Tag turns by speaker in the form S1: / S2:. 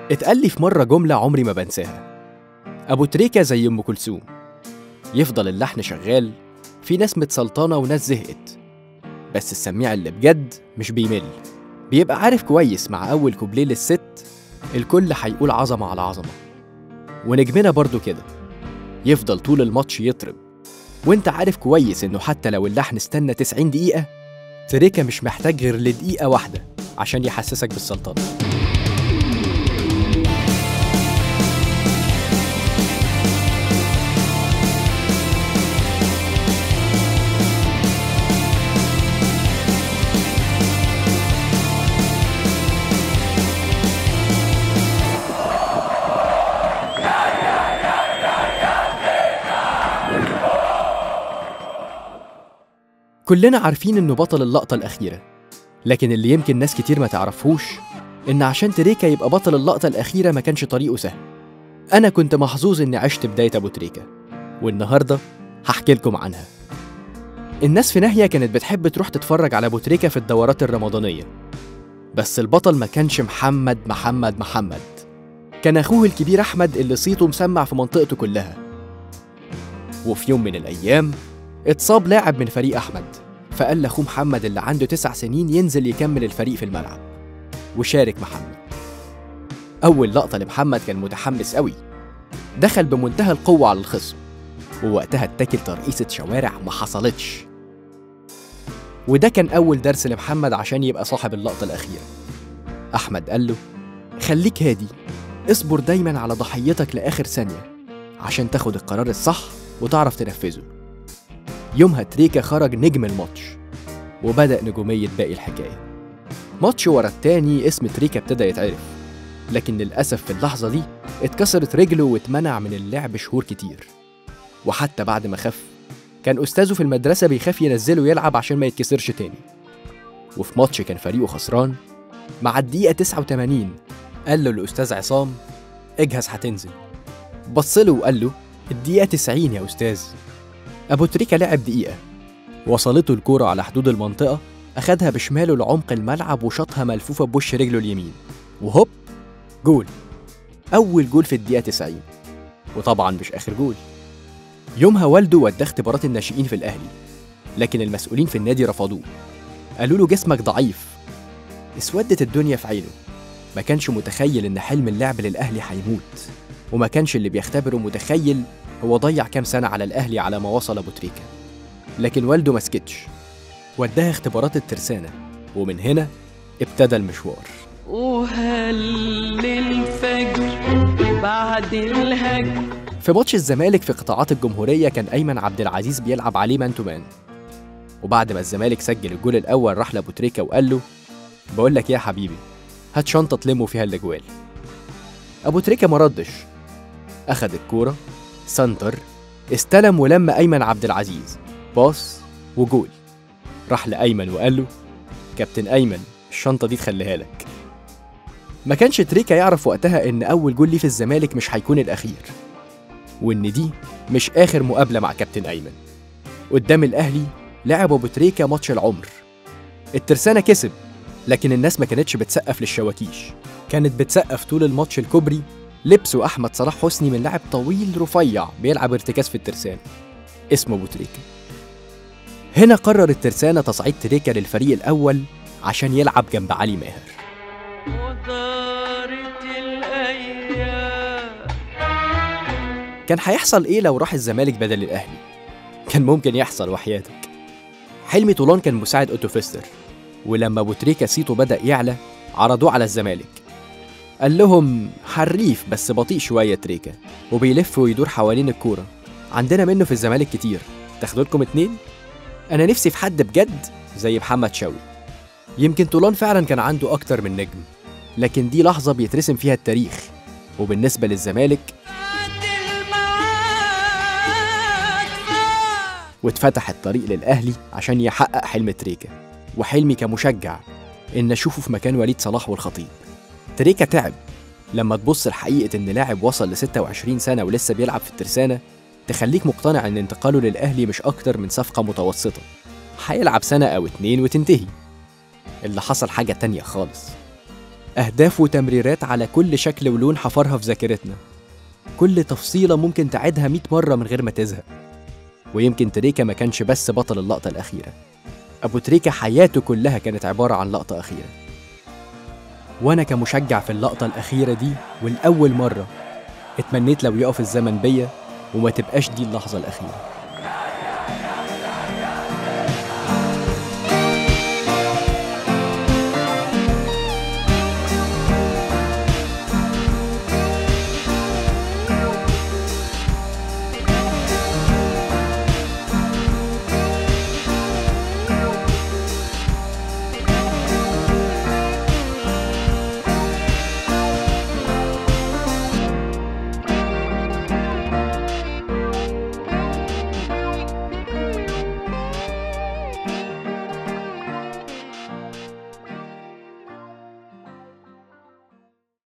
S1: اتقال لي في مرة جملة عمري ما بنساها أبو تريكة زي أم كلثوم يفضل اللحن شغال في ناس متسلطنة وناس زهقت بس السميع اللي بجد مش بيمل بيبقى عارف كويس مع أول كوبليه للست الكل هيقول عظمة على عظمة ونجمنا برضو كده يفضل طول الماتش يطرب وانت عارف كويس انه حتى لو اللحن استنى 90 دقيقة تريكا مش محتاج غير لدقيقة واحدة عشان يحسسك بالسلطنة كلنا عارفين انه بطل اللقطة الأخيرة لكن اللي يمكن ناس كتير ما تعرفهوش إن عشان تريكا يبقى بطل اللقطة الأخيرة ما كانش طريقه سهل أنا كنت محظوظ إني عشت بداية أبو تريكا والنهاردة هحكي لكم عنها الناس في ناحية كانت بتحب تروح تتفرج على أبو تريكا في الدورات الرمضانية بس البطل ما كانش محمد محمد محمد كان أخوه الكبير أحمد اللي صيته مسمع في منطقته كلها وفي يوم من الأيام اتصاب لاعب من فريق أحمد فقال لأخوه محمد اللي عنده تسع سنين ينزل يكمل الفريق في الملعب وشارك محمد أول لقطة لمحمد كان متحمس قوي دخل بمنتهى القوة على الخصم ووقتها اتاكل ترقيصة شوارع ما حصلتش وده كان أول درس لمحمد عشان يبقى صاحب اللقطة الأخيرة أحمد قال له خليك هادي اصبر دايما على ضحيتك لآخر ثانية عشان تاخد القرار الصح وتعرف تنفذه يومها تريكا خرج نجم الماتش وبدأ نجومية باقي الحكاية ماتش ورا التاني اسم تريكا ابتدى يتعرف لكن للأسف في اللحظة دي اتكسرت رجله واتمنع من اللعب شهور كتير وحتى بعد ما خف كان أستاذه في المدرسة بيخاف ينزله يلعب عشان ما يتكسرش تاني وفي ماتش كان فريقه خسران مع الدقيقة 89 قال له الأستاذ عصام اجهز هتنزل بصله وقال له الدقيقة 90 يا أستاذ أبو تريكة لعب دقيقة وصلته الكورة على حدود المنطقة أخدها بشماله لعمق الملعب وشاطها ملفوفة بوش رجله اليمين وهوب جول أول جول في الدقيقة 90 وطبعا مش آخر جول يومها والده وداه اختبارات الناشئين في الأهلي لكن المسؤولين في النادي رفضوه قالوا له جسمك ضعيف اسودت الدنيا في عينه ما كانش متخيل إن حلم اللعب للأهلي هيموت وما كانش اللي بيختبره متخيل هو ضيع كام سنة على الأهلي على ما وصل أبو تريكة لكن والده ما سكتش وداها اختبارات الترسانة ومن هنا ابتدى المشوار
S2: وهل الفجر بعد الهجر
S1: في ماتش الزمالك في قطاعات الجمهورية كان أيمن عبد العزيز بيلعب عليه مان تو مان وبعد ما الزمالك سجل الجول الأول راح لأبو تريكة وقال له بقول لك إيه يا حبيبي هات شنطة تلموا فيها الأجوال أبو تريكة ما ردش أخد الكورة سنتر استلم ولم أيمن عبد العزيز باص وجول راح لأيمن وقال له كابتن أيمن الشنطة دي تخليها لك ما كانش تريكا يعرف وقتها إن أول جول ليه في الزمالك مش هيكون الأخير وإن دي مش آخر مقابلة مع كابتن أيمن قدام الأهلي لعب أبو تريكا ماتش العمر الترسانة كسب لكن الناس ما كانتش بتسقف للشواكيش كانت بتسقف طول الماتش الكوبري لبسه أحمد صلاح حسني من لاعب طويل رفيع بيلعب ارتكاز في الترسانة اسمه أبو تريكة هنا قرر الترسانة تصعيد تريكة للفريق الأول عشان يلعب جنب علي ماهر
S2: ودارت الأيام
S1: كان هيحصل إيه لو راح الزمالك بدل الأهلي؟ كان ممكن يحصل وحياتك حلمي طولان كان مساعد أوتو فيستر ولما أبو تريكة صيته بدأ يعلى عرضوه على الزمالك قال لهم حريف بس بطيء شوية تريكة وبيلف ويدور حوالين الكورة عندنا منه في الزمالك كتير تاخدوا لكم اتنين أنا نفسي في حد بجد زي محمد شوقي يمكن طولان فعلا كان عنده أكتر من نجم لكن دي لحظة بيترسم فيها التاريخ وبالنسبة للزمالك
S2: بعد الميعاد فات
S1: واتفتح الطريق للأهلي عشان يحقق حلم تريكا وحلمي كمشجع إن أشوفه في مكان وليد صلاح والخطيب تريكا تعب لما تبص لحقيقة إن لاعب وصل ل 26 سنة ولسه بيلعب في الترسانة تخليك مقتنع إن انتقاله للأهلي مش أكتر من صفقة متوسطة هيلعب سنة أو اتنين وتنتهي اللي حصل حاجة تانية خالص أهداف وتمريرات على كل شكل ولون حفرها في ذاكرتنا كل تفصيلة ممكن تعيدها 100 مرة من غير ما تزهق ويمكن تريكا ما كانش بس بطل اللقطة الأخيرة أبو تريكة حياته كلها كانت عبارة عن لقطة أخيرة وأنا كمشجع في اللقطة الأخيرة دي والأول مرة اتمنيت لو يقف الزمن بيا وما تبقاش دي اللحظة الأخيرة